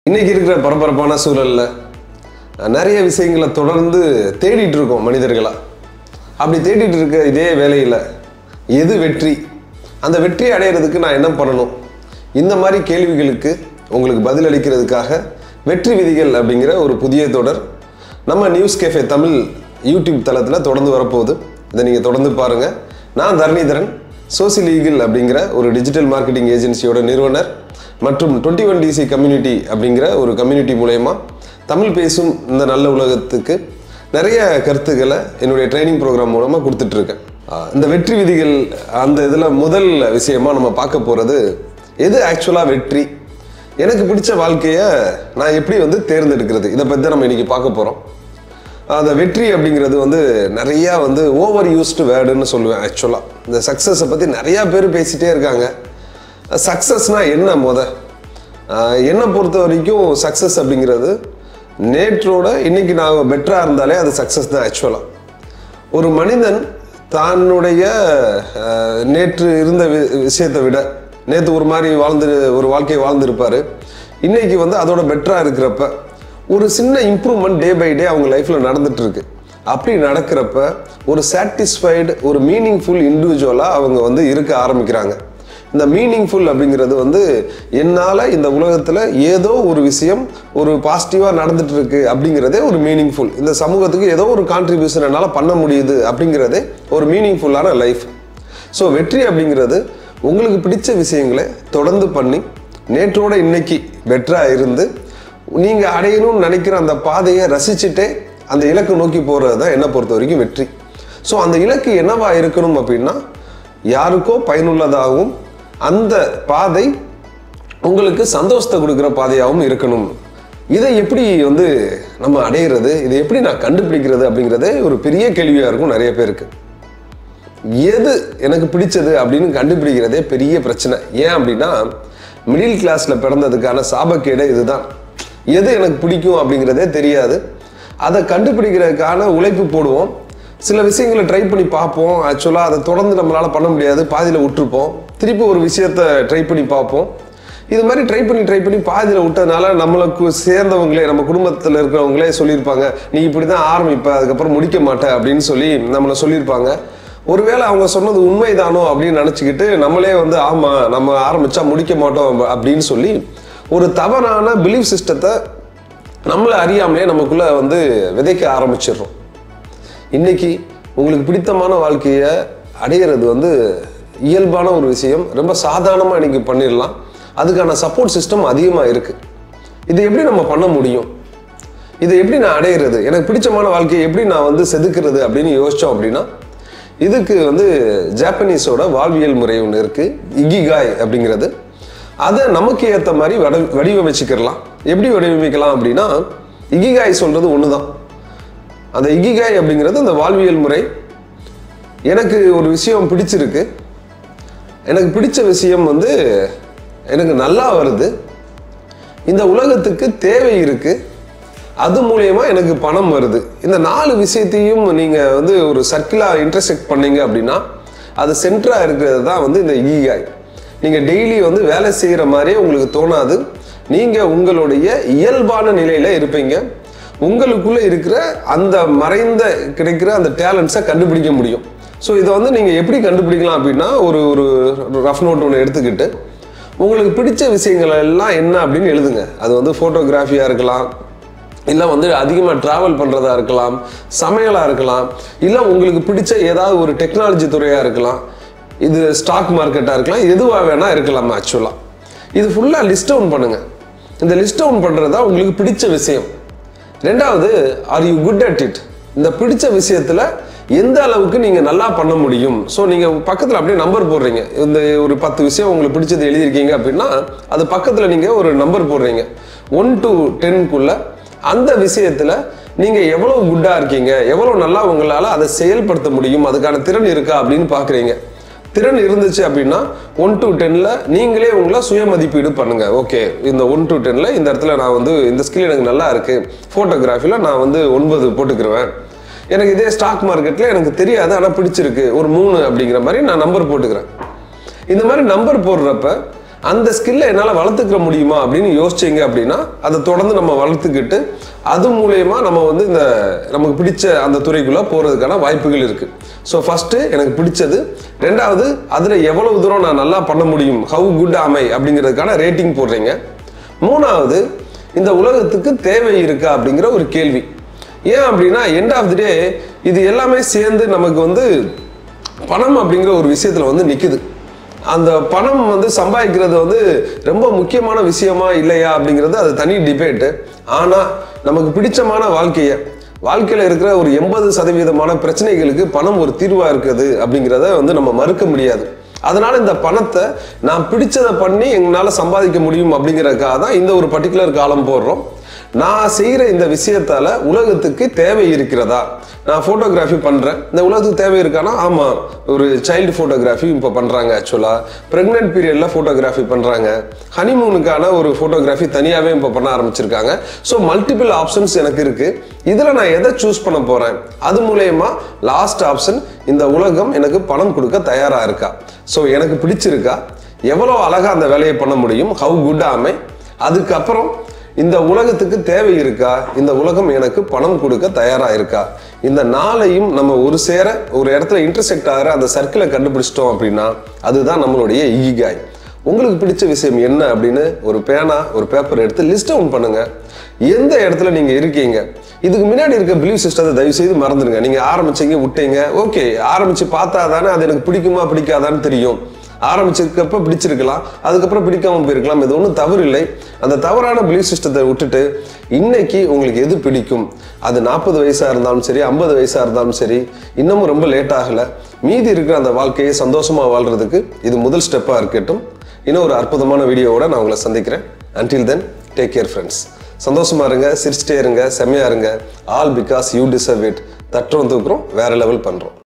இன்னைக்கு இருக்கிற பரபரப்பான சூழல்ல அஹ், நிறைய விஷயங்களை தொடர்ந்து தேடிட்டு இருக்கோம் மனிதர்களா அப்படி தேடிட்டு இருக்க இதே வேலையில் எது வெற்றி அந்த வெற்றி அடையிறதுக்கு நான் என்ன பண்ணணும் இந்த மாதிரி கேள்விகளுக்கு உங்களுக்கு பதில் அளிக்கிறதுக்காக வெற்றி விதிகள் அப்படிங்கிற ஒரு புதிய தொடர் நம்ம நியூஸ் கேஃபே தமிழ் யூடியூப் தளத்தில் தொடர்ந்து வரப்போகுது இதை நீங்கள் தொடர்ந்து பாருங்கள் நான் தரணிதரன் சோசியல் ஈகிள் அப்படிங்கிற ஒரு டிஜிட்டல் மார்க்கெட்டிங் ஏஜென்சியோட நிறுவனர் மற்றும் டுவெண்ட்டி ஒன் டிசி கம்யூனிட்டி அப்படிங்கிற ஒரு கம்யூனிட்டி மூலயமா தமிழ் பேசும் இந்த நல்ல உலகத்துக்கு நிறைய கருத்துக்களை என்னுடைய ட்ரைனிங் ப்ரோக்ராம் மூலமாக கொடுத்துட்ருக்கேன் இந்த வெற்றி விதிகள் அந்த இதில் முதல் விஷயமா நம்ம பார்க்க போகிறது எது ஆக்சுவலாக வெற்றி எனக்கு பிடிச்ச வாழ்க்கையை நான் எப்படி வந்து தேர்ந்தெடுக்கிறது இதை பற்றி தான் நம்ம இன்னைக்கு பார்க்க போகிறோம் அந்த வெற்றி அப்படிங்கிறது வந்து நிறையா வந்து ஓவர் யூஸ்டு வேர்டுன்னு சொல்லுவேன் ஆக்சுவலாக இந்த சக்ஸஸை பற்றி நிறையா பேர் பேசிகிட்டே இருக்காங்க சக்ஸஸ்னால் என்ன முத ஆஹ் என்னை பொறுத்த வரைக்கும் சக்ஸஸ் அப்படிங்கிறது நேற்றோட இன்னைக்கு நான் பெட்டராக இருந்தாலே அது சக்ஸஸ் தான் ஆக்சுவலாக ஒரு மனிதன் தன்னுடைய அஹ், நேற்று இருந்த வி- விஷயத்தை விட நேற்று ஒரு மாதிரி வாழ்ந்து ஒரு வாழ்க்கையை வாழ்ந்திருப்பாரு இன்னைக்கு வந்து அதோட பெட்டராக இருக்கிறப்ப ஒரு சின்ன இம்ப்ரூவ்மெண்ட் டே பை டே அவங்க லைஃப்பில் நடந்துட்டு இருக்கு அப்படி நடக்கிறப்ப ஒரு சாட்டிஸ்ஃபைடு ஒரு மீனிங்ஃபுல் இண்டிவிஜுவலாக அவங்க வந்து இருக்க ஆரம்பிக்கிறாங்க இந்த மீனிங்ஃபுல் அப்படிங்கிறது வந்து என்னால் இந்த உலகத்தில் ஏதோ ஒரு விஷயம் ஒரு பாசிட்டிவாக நடந்துட்டு இருக்கு அப்படிங்கிறதே ஒரு மீனிங்ஃபுல் இந்த சமூகத்துக்கு ஏதோ ஒரு கான்ட்ரிபியூஷன் என்னால் பண்ண முடியுது அப்படிங்கிறதே ஒரு மீனிங்ஃபுல்லான லைஃப் ஸோ வெற்றி அப்படிங்கிறது உங்களுக்கு பிடிச்ச விஷயங்களை தொடர்ந்து பண்ணி நேற்றோட இன்னைக்கு பெட்டராக இருந்து நீங்கள் அடையணும்னு நினைக்கிற அந்த பாதையை ரசிச்சுட்டே அந்த இலக்கு நோக்கி போகிறது தான் என்னை பொறுத்த வரைக்கும் வெற்றி ஸோ அந்த இலக்கு என்னவா இருக்கணும் அப்படின்னா யாருக்கோ பயனுள்ளதாகவும் அந்த பாதை உங்களுக்கு சந்தோஷத்தை கொடுக்குற பாதையாகவும் இருக்கணும் இதை எப்படி வந்து நம்ம அடையிறது இதை எப்படி நான் கண்டுபிடிக்கிறது அப்படிங்கிறதே ஒரு பெரிய கேள்வியாக இருக்கும் நிறைய பேருக்கு எது எனக்கு பிடிச்சது அப்படின்னு கண்டுபிடிக்கிறதே பெரிய பிரச்சனை ஏன் அப்படின்னா மிடில் கிளாஸில் பிறந்ததுக்கான சாபக்கேடே இதுதான் எது எனக்கு பிடிக்கும் அப்படிங்கிறதே தெரியாது அதை கண்டுபிடிக்கிறதுக்கான உழைப்பு போடுவோம் சில விஷயங்களை ட்ரை பண்ணி பார்ப்போம் ஆக்சுவலாக அதை தொடர்ந்து நம்மளால் பண்ண முடியாது பாதியில் விட்டுருப்போம் திருப்பி ஒரு விஷயத்த ட்ரை பண்ணி பார்ப்போம் இது மாதிரி ட்ரை பண்ணி ட்ரை பண்ணி பாதியில் விட்டதுனால நம்மளுக்கு சேர்ந்தவங்களே நம்ம குடும்பத்தில் இருக்கிறவங்களே சொல்லியிருப்பாங்க நீ இப்படி தான் ஆரம்பிப்ப அதுக்கப்புறம் முடிக்க மாட்ட அப்படின்னு சொல்லி நம்மளை சொல்லியிருப்பாங்க ஒருவேளை அவங்க சொன்னது உண்மைதானோ அப்படின்னு நினச்சிக்கிட்டு நம்மளே வந்து ஆமாம் நம்ம ஆரம்பிச்சா முடிக்க மாட்டோம் அப்படின்னு சொல்லி ஒரு தவறான பிலீஃப் சிஸ்டத்தை நம்மளை அறியாமலே நமக்குள்ள வந்து விதைக்க ஆரம்பிச்சிடுறோம் இன்னைக்கு உங்களுக்கு பிடித்தமான வாழ்க்கையை அடையிறது வந்து இயல்பான ஒரு விஷயம் ரொம்ப சாதாரணமாக இன்னைக்கு பண்ணிடலாம் அதுக்கான சப்போர்ட் சிஸ்டம் அதிகமாக இருக்குது இது எப்படி நம்ம பண்ண முடியும் இதை எப்படி நான் அடையிறது எனக்கு பிடிச்சமான வாழ்க்கையை எப்படி நான் வந்து செதுக்கிறது அப்படின்னு யோசிச்சோம் அப்படின்னா இதுக்கு வந்து ஜாப்பனீஸோட வாழ்வியல் முறை ஒன்று இருக்குது இகிகாய் அப்படிங்கிறது அதை நமக்கு ஏற்ற மாதிரி வட வடிவமைச்சுக்கிடலாம் எப்படி வடிவமைக்கலாம் அப்படின்னா இகிகாய் சொல்கிறது ஒன்று தான் அந்த இகிகாய் அப்படிங்கிறது அந்த வாழ்வியல் முறை எனக்கு ஒரு விஷயம் பிடிச்சிருக்கு எனக்கு பிடிச்ச விஷயம் வந்து எனக்கு நல்லா வருது இந்த உலகத்துக்கு தேவை இருக்கு அது மூலயமா எனக்கு பணம் வருது இந்த நாலு விஷயத்தையும் நீங்க வந்து ஒரு சர்க்கிளா இன்டர்செக்ட் பண்ணீங்க அப்படின்னா அது சென்டரா இருக்கிறது தான் வந்து இந்த ஈகாய் நீங்க டெய்லி வந்து வேலை செய்யற மாதிரியே உங்களுக்கு தோணாது நீங்க உங்களுடைய இயல்பான நிலையில இருப்பீங்க உங்களுக்குள்ள இருக்கிற அந்த மறைந்த கிடைக்கிற அந்த டேலண்ட்ஸை கண்டுபிடிக்க முடியும் ஸோ இதை வந்து நீங்க எப்படி கண்டுபிடிக்கலாம் அப்படின்னா ஒரு ஒரு ரஃப் நோட் ஒன்று எடுத்துக்கிட்டு உங்களுக்கு பிடிச்ச விஷயங்கள் எல்லாம் என்ன அப்படின்னு எழுதுங்க அது வந்து ஃபோட்டோகிராஃபியாக இருக்கலாம் இல்லை வந்து அதிகமாக ட்ராவல் பண்ணுறதா இருக்கலாம் சமையலாக இருக்கலாம் இல்லை உங்களுக்கு பிடிச்ச ஏதாவது ஒரு டெக்னாலஜி துறையாக இருக்கலாம் இது ஸ்டாக் மார்க்கெட்டாக இருக்கலாம் எதுவாக வேணால் இருக்கலாம் ஆக்சுவலாக இது ஃபுல்லாக லிஸ்ட் டவுன் பண்ணுங்க இந்த லிஸ்ட் டவுன் பண்ணுறது தான் உங்களுக்கு பிடிச்ச விஷயம் ரெண்டாவது are you good at it இந்த பிடிச்ச விஷயத்துல எந்த அளவுக்கு நீங்க நல்லா பண்ண முடியும் ஸோ நீங்க பக்கத்துல அப்படியே நம்பர் போடுறீங்க இந்த ஒரு பத்து விஷயம் உங்களுக்கு பிடிச்சது எழுதியிருக்கீங்க அப்படின்னா அது பக்கத்துல நீங்க ஒரு நம்பர் போடுறீங்க ஒன் டு டென்க்குள்ள அந்த விஷயத்துல நீங்க எவ்வளவு குட்டா இருக்கீங்க எவ்வளவு நல்லா உங்களால அதை செயல்படுத்த முடியும் அதுக்கான திறன் இருக்கா அப்படின்னு பாக்குறீங்க திறன் இருந்துச்சு அப்படின்னா ஒன் டு டென்ல நீங்களே உங்களை சுய மதிப்பீடு பண்ணுங்க ஓகே இந்த ஒன் டு டென்ல இந்த இடத்துல நான் வந்து இந்த ஸ்கில் எனக்கு நல்லா இருக்கு ஃபோட்டோகிராஃபில நான் வந்து ஒன்பது போட்டுக்கிருவேன் எனக்கு இதே ஸ்டாக் மார்க்கெட்ல எனக்கு தெரியாது ஆனால் பிடிச்சிருக்கு ஒரு மூணு அப்படிங்கிற மாதிரி நான் நம்பர் போட்டுக்கிறேன் இந்த மாதிரி நம்பர் போடுறப்ப அந்த ஸ்கில்லை என்னால் வளர்த்துக்க முடியுமா அப்படின்னு யோசிச்சீங்க அப்படின்னா அதை தொடர்ந்து நம்ம வளர்த்துக்கிட்டு அது மூலயமா நம்ம வந்து இந்த நமக்கு பிடிச்ச அந்த துறைக்குள்ளே போகிறதுக்கான வாய்ப்புகள் இருக்குது ஸோ ஃபஸ்ட்டு எனக்கு பிடிச்சது ரெண்டாவது அதில் எவ்வளவு தூரம் நான் நல்லா பண்ண முடியும் ஹவு குட் அமை அப்படிங்கிறதுக்கான ரேட்டிங் போடுறீங்க மூணாவது இந்த உலகத்துக்கு தேவை இருக்கா அப்படிங்கிற ஒரு கேள்வி ஏன் அப்படின்னா எண்ட் ஆஃப் தி டே இது எல்லாமே சேர்ந்து நமக்கு வந்து பணம் அப்படிங்கிற ஒரு விஷயத்துல வந்து நிக்குது அந்த பணம் வந்து சம்பாதிக்கிறது வந்து ரொம்ப முக்கியமான விஷயமா இல்லையா அப்படிங்கிறது அது தனி டிபேட்டு ஆனா நமக்கு பிடிச்சமான வாழ்க்கையை வாழ்க்கையில இருக்கிற ஒரு எண்பது சதவீதமான பிரச்சனைகளுக்கு பணம் ஒரு தீர்வா இருக்குது அப்படிங்கிறத வந்து நம்ம மறுக்க முடியாது அதனால இந்த பணத்தை நான் பிடிச்சதை பண்ணி எங்களால சம்பாதிக்க முடியும் அப்படிங்கறதுக்காக தான் இந்த ஒரு பர்டிகுலர் காலம் போடுறோம் நான் செய்கிற இந்த விஷயத்தால உலகத்துக்கு தேவை இருக்கிறதா நான் ஃபோட்டோகிராஃபி பண்ணுறேன் இந்த உலகத்துக்கு தேவை இருக்கானா ஆமாம் ஒரு சைல்டு ஃபோட்டோகிராஃபி இப்போ பண்ணுறாங்க ஆக்சுவலாக ப்ரெக்னென்ட் பீரியடில் ஃபோட்டோகிராஃபி பண்ணுறாங்க ஹனிமூனுக்கான ஒரு ஃபோட்டோகிராஃபி தனியாகவே இப்போ பண்ண ஆரம்பிச்சிருக்காங்க ஸோ மல்டிபிள் ஆப்ஷன்ஸ் எனக்கு இருக்குது இதில் நான் எதை சூஸ் பண்ண போகிறேன் அது மூலயமா லாஸ்ட் ஆப்ஷன் இந்த உலகம் எனக்கு பணம் கொடுக்க தயாராக இருக்கா ஸோ எனக்கு பிடிச்சிருக்கா எவ்வளோ அழகாக அந்த வேலையை பண்ண முடியும் ஹவு குட் ஆமை அதுக்கப்புறம் இந்த உலகத்துக்கு தேவை இருக்கா இந்த உலகம் எனக்கு பணம் கொடுக்க தயாரா இருக்கா இந்த நாளையும் நம்ம ஒரு சேர ஒரு இடத்துல இன்டர்செக்ட் ஆகிற அந்த சர்க்கிளை கண்டுபிடிச்சிட்டோம் அப்படின்னா அதுதான் நம்மளுடைய ஈகாய் உங்களுக்கு பிடிச்ச விஷயம் என்ன அப்படின்னு ஒரு பேனா ஒரு பேப்பர் எடுத்து லிஸ்ட் டவுன் பண்ணுங்க எந்த இடத்துல நீங்க இருக்கீங்க இதுக்கு முன்னாடி இருக்க பிலீவ் சிஸ்டத்தை தயவு செய்து மறந்துடுங்க நீங்க ஆரம்பிச்சீங்க விட்டீங்க ஓகே ஆரம்பிச்சு பார்த்தா தானே அது எனக்கு பிடிக்குமா பிடிக்காதான்னு தெரியும் ஆரம்பிச்சிருக்கப்ப பிடிச்சிருக்கலாம் அதுக்கப்புறம் பிடிக்காம போயிருக்கலாம் இது ஒன்றும் தவறு இல்லை அந்த தவறான பிலீஃப் சிஸ்டத்தை விட்டுட்டு இன்னைக்கு உங்களுக்கு எது பிடிக்கும் அது நாற்பது வயசா இருந்தாலும் சரி ஐம்பது வயசா இருந்தாலும் சரி இன்னமும் ரொம்ப லேட் ஆகல மீதி இருக்கிற அந்த வாழ்க்கையை சந்தோஷமா வாழ்றதுக்கு இது முதல் ஸ்டெப்பா இருக்கட்டும் இன்னும் ஒரு அற்புதமான வீடியோவோட நான் உங்களை சந்திக்கிறேன் until then take care friends சந்தோஷமா இருங்க சிரிச்சிட்டே இருங்க செம்மையா இருங்க all because you deserve it தட்டுறோம் தூக்குறோம் வேற லெவல் பண்றோம்